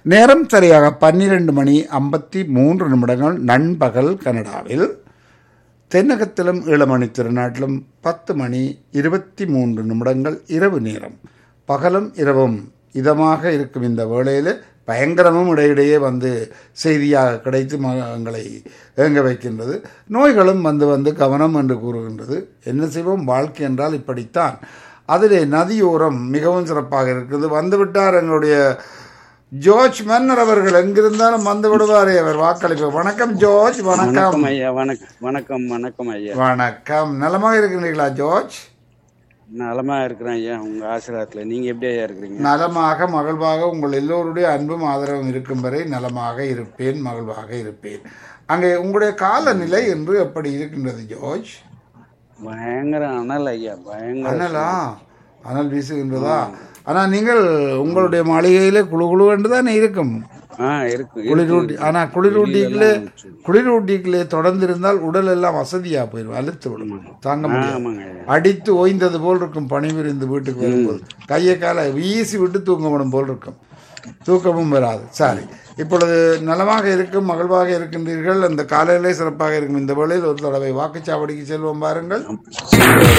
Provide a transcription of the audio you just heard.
நேரம் சரியாக பன்னிரண்டு மணி ஐம்பத்தி மூன்று நிமிடங்கள் நண்பகல் கனடாவில் தென்னகத்திலும் ஈழமணி திருநாட்டிலும் பத்து மணி இருபத்தி மூன்று நிமிடங்கள் இரவு நேரம் பகலும் இரவும் இதமாக இருக்கும் இந்த வேளையில் பயங்கரமும் இடையிடையே வந்து செய்தியாக கிடைத்து ம- எங்களை ஏங்க வைக்கின்றது நோய்களும் வந்து வந்து கவனம் என்று கூறுகின்றது என்ன செய்வோம் வாழ்க்கை என்றால் இப்படித்தான் அதிலே நதியோரம் மிகவும் சிறப்பாக இருக்குது வந்துவிட்டார் எங்களுடைய ஜோர்ஜ் மன்னர் அவர்கள் எங்கிருந்தாலும் வந்து விடுவாரே அவர் வாக்களிப்பு வணக்கம் ஜோர்ஜ் வணக்கம் வணக்கம் ஐயா வணக்கம் வணக்கம் வணக்கம் ஐயா வணக்கம் நலமாக இருக்கிறீர்களா ஜோர்ஜ் நலமா இருக்கிறேன் ஐயா உங்க ஆசீர்வாதத்துல நீங்க எப்படி ஐயா இருக்கிறீங்க நலமாக மகிழ்வாக உங்கள் எல்லோருடைய அன்பும் ஆதரவும் இருக்கும் வரை நலமாக இருப்பேன் மகிழ்வாக இருப்பேன் அங்கே உங்களுடைய காலநிலை என்று எப்படி இருக்கின்றது ஜோர்ஜ் பயங்கர அனல் ஐயா பயங்கர அனலா அனல் வீசுகின்றதா ஆனால் நீங்கள் உங்களுடைய மாளிகையிலே குழு குழு என்று தானே இருக்கும் ஆ இருக்கு குளிரூட்டி ஆனால் குளிரூட்டிகளே குளிரூட்டிகளே தொடர்ந்து இருந்தால் உடல் எல்லாம் வசதியா போயிடும் அழுத்து விடும் தாங்க முடியாது ஆமாங்க ஐயா அடித்து ஓய்ந்தது போல் இருக்கும் பனி விரிந்து வீட்டுக்கு வரும்போது கையை காலை வீசி விட்டு தூங்கப்படும் போல் இருக்கும் தூக்கமும் வராது சரி இப்பொழுது நலமாக இருக்கும் மகிழ்வாக இருக்கின்றீர்கள் அந்த காலையிலே சிறப்பாக இருக்கும் இந்த வேளையில் ஒரு தடவை வாக்குச்சாவடிக்கு செல்வோம் பாருங்கள்